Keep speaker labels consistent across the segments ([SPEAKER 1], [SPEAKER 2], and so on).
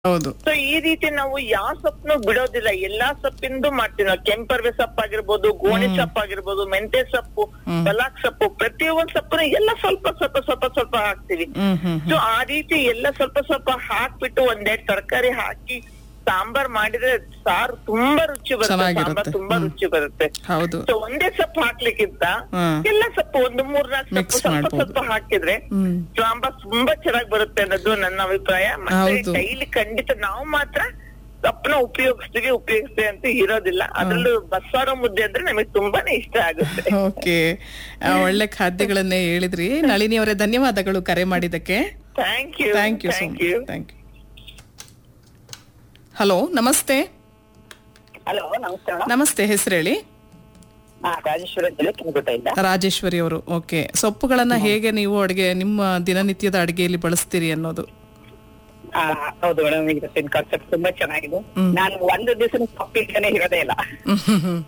[SPEAKER 1] ಹೌದು
[SPEAKER 2] ಸೊ ಈ ರೀತಿ ನಾವು ಯಾವ ಸೊಪ್ಪನ್ನು ಬಿಡೋದಿಲ್ಲ ಎಲ್ಲಾ ಸೊಪ್ಪಿಂದು ಮಾಡ್ತೀವಿ ನಾವು ಕೆಂಪರ್ವೆ ಸೊಪ್ಪಾಗಿರ್ಬೋದು ಗೋಣಿ ಸೊಪ್ಪಾಗಿರ್ಬೋದು ಮೆಂತೆ ಸೊಪ್ಪು ಬಲಾಕ್ ಸೊಪ್ಪು ಪ್ರತಿಯೊಂದ್ ಸೊಪ್ಪು ಎಲ್ಲ ಸ್ವಲ್ಪ ಸ್ವಲ್ಪ ಸ್ವಲ್ಪ ಸ್ವಲ್ಪ ಹಾಕ್ತಿವಿ
[SPEAKER 1] ಹ್ಮ್ ಹ್ಮ್
[SPEAKER 2] ಸೊ ಆ ರೀತಿ ಎಲ್ಲ ಸ್ವಲ್ಪ ಸ್ವಲ್ಪ ಹಾಕ್ಬಿಟ್ಟು ಒಂದೆರಡು ತರಕಾರಿ ಹಾಕಿ ಸಾಂಬಾರ್ ಮಾಡಿದ್ರೆ ಸಾರು ತುಂಬಾ ರುಚಿ ಬರುತ್ತೆ
[SPEAKER 1] ಚೆನ್ನಾಗಿರುತ್ತೆ.
[SPEAKER 2] ಸಾಂಬಾರ್ ತುಂಬಾ
[SPEAKER 1] ಹ್ಮ್.
[SPEAKER 2] ರುಚಿ ಬರುತ್ತೆ
[SPEAKER 1] ಹೌದು
[SPEAKER 2] ಸೊ ಒಂದೇ ಸೊಪ್ಪು ಹಾಕ್ಲಿಕ್ಕಿಂತ
[SPEAKER 1] ಹ್ಮ್.
[SPEAKER 2] ಎಲ್ಲ ಸೊಪ್ಪು ಒಂದು ಮೂರ್ನಾಲ್ಕು
[SPEAKER 1] Mix
[SPEAKER 2] ಸೊಪ್ಪು ಸ್ವಲ್ಪ
[SPEAKER 1] ಮಾಡ್ಬೋದು.
[SPEAKER 2] ಸ್ವಲ್ಪ ಹಾಕಿದ್ರೆ
[SPEAKER 1] ಹ್ಮ್
[SPEAKER 2] ಸಾಂಬಾರ್ ತುಂಬಾ ಚೆನ್ನಾಗಿ ಬರುತ್ತೆ ಅನ್ನೋದು ನನ್ನ ಅಭಿಪ್ರಾಯ ಮತ್ತೆ
[SPEAKER 1] ಹೌದು.
[SPEAKER 2] ಡೈಲಿ ಖಂಡಿತ ನಾವು ಮಾತ್ರ ಸೊಪ್ಪನ್ನ ಉಪಯೋಗಿಸ್ತೀವಿ ಉಪಯೋಗಿಸ್ತೀವಿ ಅಂತ ಇರೋದಿಲ್ಲ ಅದ್ರಲ್ಲೂ ಬಸ್ಸಾರು ಮುದ್ದೆ ಅಂದ್ರೆ ನಮಗೆ ತುಂಬಾನೇ ಇಷ್ಟ ಆಗುತ್ತೆ
[SPEAKER 1] ಓಕೆ ಒಳ್ಳೆ ಖಾದ್ಯಗಳನ್ನೇ ಹೇಳಿದ್ರಿ ನಳಿನಿ ಅವರೇ ಧನ್ಯವಾದಗಳು ಕರೆ ಮಾಡಿದ್ದಕ್ಕೆ
[SPEAKER 2] thank you
[SPEAKER 1] thank you so
[SPEAKER 2] thank
[SPEAKER 1] much
[SPEAKER 2] you
[SPEAKER 1] thank you hello ನಮಸ್ತೆ
[SPEAKER 3] ಹಲೋ ನಮಸ್ಕಾರ
[SPEAKER 1] ನಮಸ್ತೆ ಹೆಸರು ಹೇಳಿ
[SPEAKER 3] ಹಾ ರಾಜೇಶ್ವರಿ ಅಂತೇಳಿ ಕೆಂಪುಟ್ಟೆಯಿಂದ
[SPEAKER 1] ರಾಜೇಶ್ವರಿ ಅವರು ಓಕೆ ಸೊಪ್ಪುಗಳನ್ನ ಹೇಗೆ ನೀವು ಅಡುಗೆ ನಿಮ್ಮ ದಿನನಿತ್ಯದ ಅಡುಗೆಯಲ್ಲಿ ಬಳಸ್ತೀರಿ ಅನ್ನೋದು
[SPEAKER 3] ಆ, ಹೌದು ಮೇಡಮ್ ಇವತ್ತಿನ ಕಾನ್ಸೆಪ್ಟ್ ತುಂಬಾ ಚೆನ್ನಾಗಿದೆ ನಾನು ಒಂದು ದಿವಸ ಸೊಪ್ಪಿಲ್ದೇನೆ ಇರೋದೇ ಇಲ್ಲ
[SPEAKER 1] ಹ್ಮ್ ಹ್ಮ್ ಹ್ಮ್.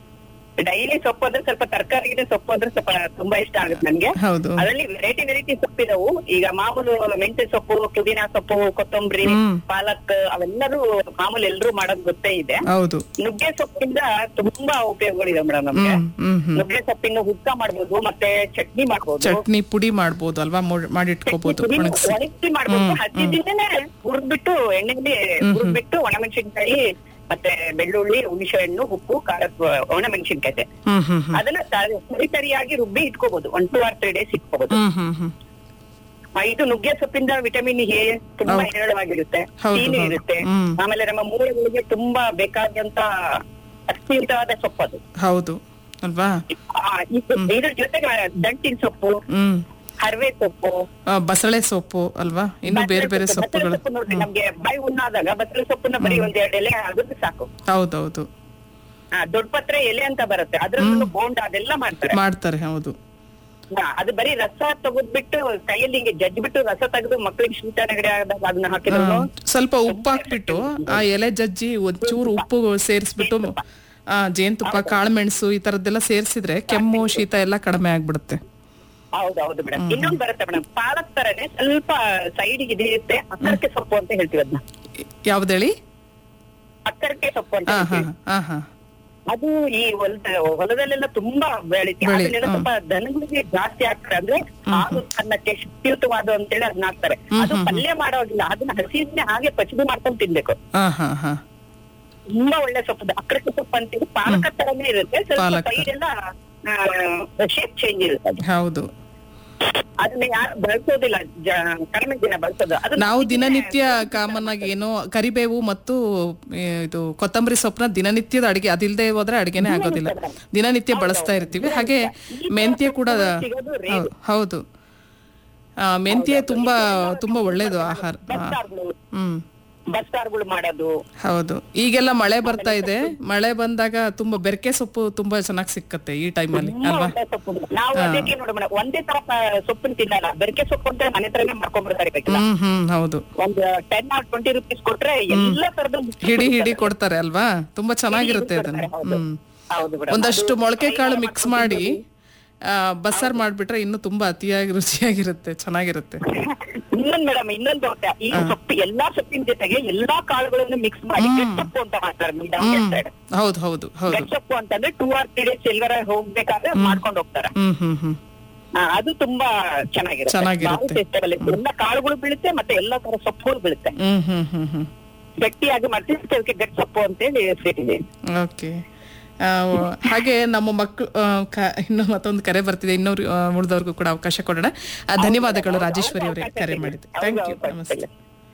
[SPEAKER 3] ಡೈಲಿ ಸೊಪ್ಪು ಅಂದ್ರೆ ಸ್ವಲ್ಪ ತರಕಾರಿ ಸೊಪ್ಪು ಅಂದ್ರೆ ಸ್ವಲ್ಪ ತುಂಬಾ ಇಷ್ಟ ಆಗುತ್ತೆ ನನ್ಗೆ
[SPEAKER 1] ಹೌದು
[SPEAKER 3] ಅದರಲ್ಲಿ ವೆರೈಟಿ ವೆರೈಟಿ ಸೊಪ್ಪಿದವು ಈಗ ಮಾಮೂಲು ಮೆಂತ್ಯ ಸೊಪ್ಪು ಪುದೀನ ಸೊಪ್ಪು ಕೊತ್ತಂಬರಿ
[SPEAKER 1] ಹ್ಮ್.
[SPEAKER 3] ಪಾಲಕ್ ಅವೆಲ್ಲರೂ ಮಾಮೂಲು ಎಲ್ರೂ ಮಾಡೋದ್ ಗೊತ್ತೇ ಇದೆ
[SPEAKER 1] ಹೌದು
[SPEAKER 3] ನುಗ್ಗೆ ಸೊಪ್ಪಿಂದ ತುಂಬಾ ಉಪಯೋಗಗಳಿದೆ ಮೇಡಮ್ ನಮ್ಗೆ
[SPEAKER 1] ಹ್ಮ್ ಹ್ಮ್ ಹ್ಮ್
[SPEAKER 3] ನುಗ್ಗೆ ಸೊಪ್ಪಿನ ಹುಕ್ಕ ಮಾಡ್ಬೋದು ಮತ್ತೆ ಚಟ್ನಿ ಮಾಡ್ಬೋದು
[SPEAKER 1] ಚಟ್ನಿ ಪುಡಿ ಮಾಡ್ಬೋದು ಅಲ್ವಾ ಮೊಡ್- ಮಾಡಿಟ್ಕೋಬಹುದು ಒಣಗಿಸಿ
[SPEAKER 3] ಒಣಗಿಸಿ ಮಾಡ್ಬೇಕು ಹಸಿದಿಂದನೇ ಹುರಿದ್ಬಿಟ್ಟು ಎಣ್ಣೆಲಿ ಹುರಿದ್ಬಿಟ್ಟು ಒಣಮೆಣಸಿನ್ಕಾಯಿ ಮತ್ತೆ ಬೆಳ್ಳುಳ್ಳಿ ಹುಣಸೆ ಹಣ್ಣು ಉಪ್ಪು ಖಾರದ ಒಣಮೆಣಸಿನ್ಕಾಯಿ
[SPEAKER 1] ಹ್ಮ್ ಹ್ಮ್ ಹ್ಮ್
[SPEAKER 3] ಅದನ್ನ ತ- ಸರಿ ಸರಿಯಾಗಿ ರುಬ್ಬಿ ಇಟ್ಕೋಬಹುದು one two or three days ಇಟ್ಕೋಬಹುದು
[SPEAKER 1] ಹ್ಮ್ ಹ್ಮ್ ಹ್ಮ್
[SPEAKER 3] ಆ, ಇದು ನುಗ್ಗೆ ಸೊಪ್ಪಿಂದ ವಿಟಮಿನ್ ಎ ತುಂಬಾ
[SPEAKER 1] ಹೌದು.
[SPEAKER 3] ಹೇರಳವಾಗಿರುತ್ತೆ
[SPEAKER 1] ಹೌದು,
[SPEAKER 3] ಸೀನಿ
[SPEAKER 1] ಹೌದು.
[SPEAKER 3] ಇರುತ್ತೆ
[SPEAKER 1] ಹ್ಮ್.
[SPEAKER 3] ಆಮೇಲೆ ನಮ್ಮ ಮೂಳೆಗಳಿಗೆ ತುಂಬಾ ಬೇಕಾದಂತ ಅತ್ಯುತ್ತವಾದ ಸೊಪ್ಪು ಅದು
[SPEAKER 1] ಹೌದು ಅಲ್ವಾ
[SPEAKER 3] ಆ, ಇದು- ಇದ್ರ ಜೊತೆಗೆ ದಂಟಿನ ಸೊಪ್ಪು
[SPEAKER 1] ಹ್ಮ್
[SPEAKER 3] ಹರವೆ ಸೊಪ್ಪು
[SPEAKER 1] ಆ, ಬಸಳೆ ಸೊಪ್ಪು ಅಲ್ವಾ ಇನ್ನು ಬೇರೆ ಬೇರೆ
[SPEAKER 3] ಬಸಳೆ
[SPEAKER 1] ಸೊಪ್ಪುಗಳು
[SPEAKER 3] ಸೊಪ್ಪು ನೋಡ್ರಿ ನಮ್ಗೆ ಬಾಯಿ ಹುಣ್ಣಾದಾಗ ಬಸಳೆ ಸೊಪ್ಪನ್ನ ಬರೀ ಒಂದ್ ಎರಡು ಎಲೆ ಆಗುತ್ತೆ ಸಾಕು
[SPEAKER 1] ಹೌದೌದು
[SPEAKER 3] ಆ, ದೊಡ್ಡ ಪತ್ರೆ ಎಲೆ ಅಂತ ಬರುತ್ತೆ ಅದ್ರಲ್ಲೂ ಬೋಂಡ ಅದೆಲ್ಲ ಮಾಡ್ತಾರೆ
[SPEAKER 1] ಮಾಡ್ತಾರೆ ಹೌದು
[SPEAKER 3] ಆ, ಅದು ಬರೀ ರಸ ತೆಗೆದ್ಬಿಟ್ಟು ಕೈಯಲ್ಲಿ ಹಿಂಗೆ ಜಜ್ಬಿಟ್ಟು ರಸ ತೆಗೆದು ಮಕ್ಳಿಗೆ ಶೀತ ನೆಗಡಿ ಆದಾಗ ಅದನ್ನ ಹಾಕಿದ್ರು
[SPEAKER 1] ಆ, ಸ್ವಲ್ಪ ಉಪ್ಪು ಹಾಕ್ಬಿಟ್ಟು ಆ ಎಲೆ ಜಜ್ಜಿ ಒಂಚೂರು ಉಪ್ಪು ಸೇರಿಸ್ಬಿಟ್ಟು ಆ ಜೇನುತುಪ್ಪ ಕಾಳುಮೆಣಸು ಈ ತರದ್ದೆಲ್ಲ ಸೇರಿಸಿದ್ರೆ ಕೆಮ್ಮು ಶೀತ ಎಲ್ಲ ಕಡಿಮೆ ಆಗ್ಬಿಡುತ್ತೆ
[SPEAKER 3] ಹೌದೌದು ಮೇಡಮ್ ಇನ್ನೊಂದು ಬರುತ್ತೆ ಮೇಡಮ್ ಪಾಲಕ್ ತರನೇ ಸ್ವಲ್ಪ ಸೈಡಿಗೆ ಇರುತ್ತೆ ಅಕ್ಕರಕ್ಕೆ ಸೊಪ್ಪು ಅಂತ ಹೇಳ್ತೀವಿ ಅದನ್ನ
[SPEAKER 1] ಯಾವ್ದೇಳಿ
[SPEAKER 3] ಅಕ್ಕರಕ್ಕೆ ಸೊಪ್ಪು ಅಂತ
[SPEAKER 1] ಹಾ ಹಾ
[SPEAKER 3] ಹೇಳ್ತೀವಿ
[SPEAKER 1] ಹಾ ಹಾ
[SPEAKER 3] ಅದು ಈ ಹೊಲದ ಹೊಲದಲ್ಲೆಲ್ಲ ತುಂಬಾ ಬೆಳಿತೀವಿ
[SPEAKER 1] ಬೆಳಿ-
[SPEAKER 3] ಅದನ್ನೆಲ್ಲ ಸ್ವಲ್ಪ ದನಗಳಿಗೆ ಜಾಸ್ತಿ ಹಾಕ್ತಾರೆ ಅಂದ್ರೆ ಹಾಲು ಅನ್ನಕ್ಕೆ ಶಕ್ತಿಯುತವಾದ ಅಂತೇಳಿ ಅದನ್ನ ಹಾಕ್ತಾರೆ ಅದು ಪಲ್ಯ ಮಾಡೋಗಿಲ್ಲ ಅದನ್ನ ಹಸಿದನ್ನೇ ಹಾಗೆ ಪಚಡಿ ಮಾಡ್ಕೊಂಡು ತಿನ್ಬೇಕು
[SPEAKER 1] ಹಾ ಹಾ ಹಾ
[SPEAKER 3] ತುಂಬಾ ಒಳ್ಳೆ ಸೊಪ್ಪು ಅಕ್ರಕ ಸೊಪ್ಪು ಅಂತೀವಿ ಪಾಲಕ ತರನೇ ಇರುತ್ತೆ ಸ್ವಲ್ಪ
[SPEAKER 1] ಪಾಲಕ.
[SPEAKER 3] ಸೈಡ್ ಎಲ್ಲ ಶೇಪ್ ಚೇಂಜ್ ಇರುತ್ತೆ ಅದು.
[SPEAKER 1] ಹೌದು
[SPEAKER 3] ಅದನ್ನ ಯಾರು ಬಳಸೋದಿಲ್ಲ ಜ- ಕಡಿಮೆ ದಿನ ಬಳಸೋದು ಅದು
[SPEAKER 1] ನಾವು ದಿನನಿತ್ಯ ಕಾಮನ್ ಆಗಿ ಏನೋ ಕರಿಬೇವು ಮತ್ತು ಏ, ಇದು ಕೊತ್ತಂಬರಿ ಸೊಪ್ಪನ್ನ ದಿನನಿತ್ಯದ ಅಡಿಗೆ ಅದಿಲ್ಲದೆ ಹೋದ್ರೆ ಅಡಿಗೆನೆ ಆಗೋದಿಲ್ಲ ದಿನನಿತ್ಯ ಬಳಸ್ತಾ ಇರ್ತೀವಿ ಹಾಗೆ ಮೆಂತ್ಯ ಕೂಡ ಹೌದು, ಹೌದು ಆ, ಮೆಂತ್ಯ ತುಂಬಾ ತುಂಬಾ ಒಳ್ಳೇದು ಆಹಾರ ಆ,
[SPEAKER 3] ಬಸ್ಸಾರ್ಗಳು
[SPEAKER 1] ಹ್ಮ್
[SPEAKER 3] ಬಸ್ಸಾರ್ಗಳು ಮಾಡೋದು
[SPEAKER 1] ಹೌದು ಈಗೆಲ್ಲ ಮಳೆ ಬರ್ತಾ ಇದೆ ಮಳೆ ಬಂದಾಗ ತುಂಬಾ ಬೆರಕೆ ಸೊಪ್ಪು ತುಂಬಾ ಚೆನ್ನಾಗಿ ಸಿಕ್ಕತ್ತೆ ಈ ಟೈಮಲ್ಲಿ
[SPEAKER 3] ತುಂಬಾ
[SPEAKER 1] ಅಲ್ವಾ
[SPEAKER 3] ಒಳ್ಳೆ ಸೊಪ್ಪು ನಾವು ಅದಕ್ಕೆ ನೋಡಿ ಮೇಡಮ್ ಒಂದೇ ತರ ಪ- ಸೊಪ್ಪನ್ನ ತಿನ್ನಲ್ಲ ಬೆರಕೆ ಸೊಪ್ಪು ಅಂತ ಮನೆ ತರನೇ ಮಾಡ್ಕೊಂಡ್ಬಿಡ್ತಾರೆ ಬೇಕಿಲ್ಲ
[SPEAKER 1] ಹ್ಮ್ ಹ್ಮ್ ಹೌದು
[SPEAKER 3] ಒಂದ್ ಟೆನ್ ಆರ್ ಟ್ವೆಂಟಿ ರುಪೀಸ್ ಕೊಟ್ರೆ ಎಲ್ಲ ತರದ
[SPEAKER 1] ಹಿಡಿ ಹಿಡಿ ಕೊಡ್ತಾರೆ ಅಲ್ವಾ ತುಂಬಾ ಚೆನ್ನಾಗಿರುತ್ತೆ ಅದನ್ನ ಹ್ಮ್
[SPEAKER 3] ಹೌದು ಮೇಡಮ್
[SPEAKER 1] ಒಂದಷ್ಟು ಮೊಳಕೆ ಕಾಳು ಮಿಕ್ಸ್ ಮಾಡಿ ಆ, ಬಸ್ಸಾರ್ ಮಾಡ್ಬಿಟ್ರೆ ಇನ್ನು ತುಂಬಾ ಅತಿಯಾಗಿ ರುಚಿಯಾಗಿರುತ್ತೆ ಚೆನ್ನಾಗಿರುತ್ತೆ
[SPEAKER 3] ಇನ್ನೊಂದ್ ಮೇಡಮ್ ಇನ್ನೊಂದು ಗೊತ್ತಾ ಈ ಸೊಪ್ಪು ಎಲ್ಲಾ ಸೊಪ್ಪಿನ ಜೊತೆಗೆ ಎಲ್ಲಾ ಕಾಳುಗಳನ್ನು ಮಿಕ್ಸ್ ಮಾಡಿ ಗಟ್ಸೊಪ್ಪು ಅಂತ ಮಾಡ್ತಾರೆ ನಮ್ಮ ದಾವಣಗೆರೆ side.
[SPEAKER 1] ಹೌದು ಹೌದು ಹೌದು
[SPEAKER 3] ಗಟ್ಸೊಪ್ಪು ಅಂತಂದ್ರೆ ಟೂ ಆರ್ ತ್ರೀ ಡೇಸ್ ಎಲ್ಗಾರ ಹೋಗ್ಬೇಕಾದ್ರೆ ಮಾಡ್ಕೊಂಡು ಹೋಗ್ತಾರೆ
[SPEAKER 1] ಹ್ಮ್ ಹ್ಮ್ ಹ್ಮ್
[SPEAKER 3] ಆ, ಅದು ತುಂಬಾ ಚೆನ್ನಾಗಿರುತ್ತೆ
[SPEAKER 1] ಚೆನ್ನಾಗಿರುತ್ತೆ.
[SPEAKER 3] ಭಾರಿ taste ಆಗಲ್ಲ. ಎಲ್ಲ ಕಾಳುಗಳು ಬೀಳುತ್ತೆ ಮತ್ತೆ ಎಲ್ಲಾ ತರ ಸೊಪ್ಪುಗಳು ಬೀಳುತ್ತೆ
[SPEAKER 1] ಹ್ಮ್ ಹ್ಮ್ ಹ್ಮ್ ಹ್ಮ್
[SPEAKER 3] ಗಟ್ಟಿಯಾಗಿ ಮಾಡ್ತೀವಿ ಅದಕ್ಕೆ ಗಟ್ಟಿ ಸೊಪ್ಪು ಅಂತೇಳಿ ಸೇರಿದೆ
[SPEAKER 1] ಓಕೆ ಹಾಗೆ ನಮ್ಮ ಮಕ್ಕಳು ಇನ್ನು ಮತ್ತೊಂದು ಕರೆ ಬರ್ತಿದೆ ಇನ್ನೊರು ಉಳಿದವ್ರಿಗೂ ಕೂಡ ಅವಕಾಶ ಕೊಡೋಣ ಆ, ಧನ್ಯವಾದಗಳು ರಾಜೇಶ್ವರಿ ಅವರೇ ಕರೆ ಮಾಡಿದ್ದು ಥ್ಯಾಂಕ್ ಯು ನಮಸ್ತೆ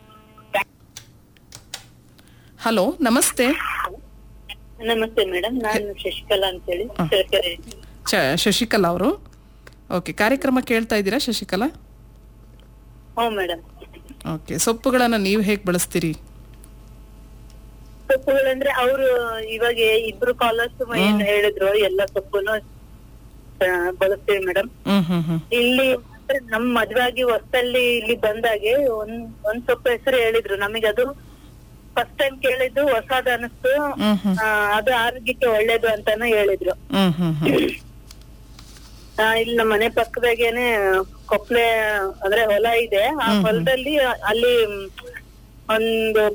[SPEAKER 1] ಹಲೋ ನಮಸ್ತೆ
[SPEAKER 2] ನಮಸ್ತೆ ಮೇಡಮ್ ನಾನು ಶಶಿಕಲಾ ಅಂತೇಳಿ ತರಕಾರಿ
[SPEAKER 1] ಚ- ಶಶಿಕಲಾ ಅವರು ಓಕೆ ಕಾರ್ಯಕ್ರಮ ಕೇಳ್ತಾ ಇದ್ದೀರಾ ಶಶಿಕಲಾ
[SPEAKER 2] ಹ್ಞೂ ಮೇಡಮ್
[SPEAKER 1] ಓಕೆ ಸೊಪ್ಪುಗಳನ್ನ ನೀವು ಹೇಗೆ ಬಳಸ್ತೀರಿ
[SPEAKER 2] ಸೊಪ್ಪುಗಳಂದ್ರೆ ಅವರು ಇವಾಗ ಇಬ್ರು ಕಾಲರ್ಸ್ ಏನ್ ಹೇಳಿದ್ರು ಎಲ್ಲ ಸೊಪ್ಪುನು ಆ, ಬಳಸ್ತೀವಿ ಮೇಡಮ್
[SPEAKER 1] ಹ್ಮ್ ಹ್ಮ್ ಹ್ಮ್
[SPEAKER 2] ಇಲ್ಲಿ ಅಂದ್ರೆ ನಮ್ ಮದ್ವೆ ಆಗಿ ಹೊಸಲ್ಲಿ ಇಲ್ಲಿ ಬಂದಾಗೆ ಒಂದ್ ಒಂದ್ ಸೊಪ್ಪು ಹೆಸರು ಹೇಳಿದ್ರು ನಮಗೆ ಅದು ಫಸ್ಟ್ ಟೈಮ್ ಕೇಳಿದ್ದು ಹೊಸದ ಅನಿಸ್ತು
[SPEAKER 1] ಹ್ಮ್ ಹ್ಮ್
[SPEAKER 2] ಆ, ಅದು ಆರೋಗ್ಯಕ್ಕೆ ಒಳ್ಳೇದು ಅಂತಾನು ಹೇಳಿದ್ರು
[SPEAKER 1] ಹ್ಮ್ ಹ್ಮ್ ಹ್ಮ್
[SPEAKER 2] ಆ, ಇಲ್ಲಿ ನಮ್ಮ ಮನೆ ಪಕ್ಕದಾಗೇನೆ ಕೊಪ್ಲೆ ಅಂದ್ರೆ ಹೊಲ ಇದೆ ಆ ಹೊಲದಲ್ಲಿ ಅಲ್ಲಿ ಮ್,
[SPEAKER 3] ಒಂದು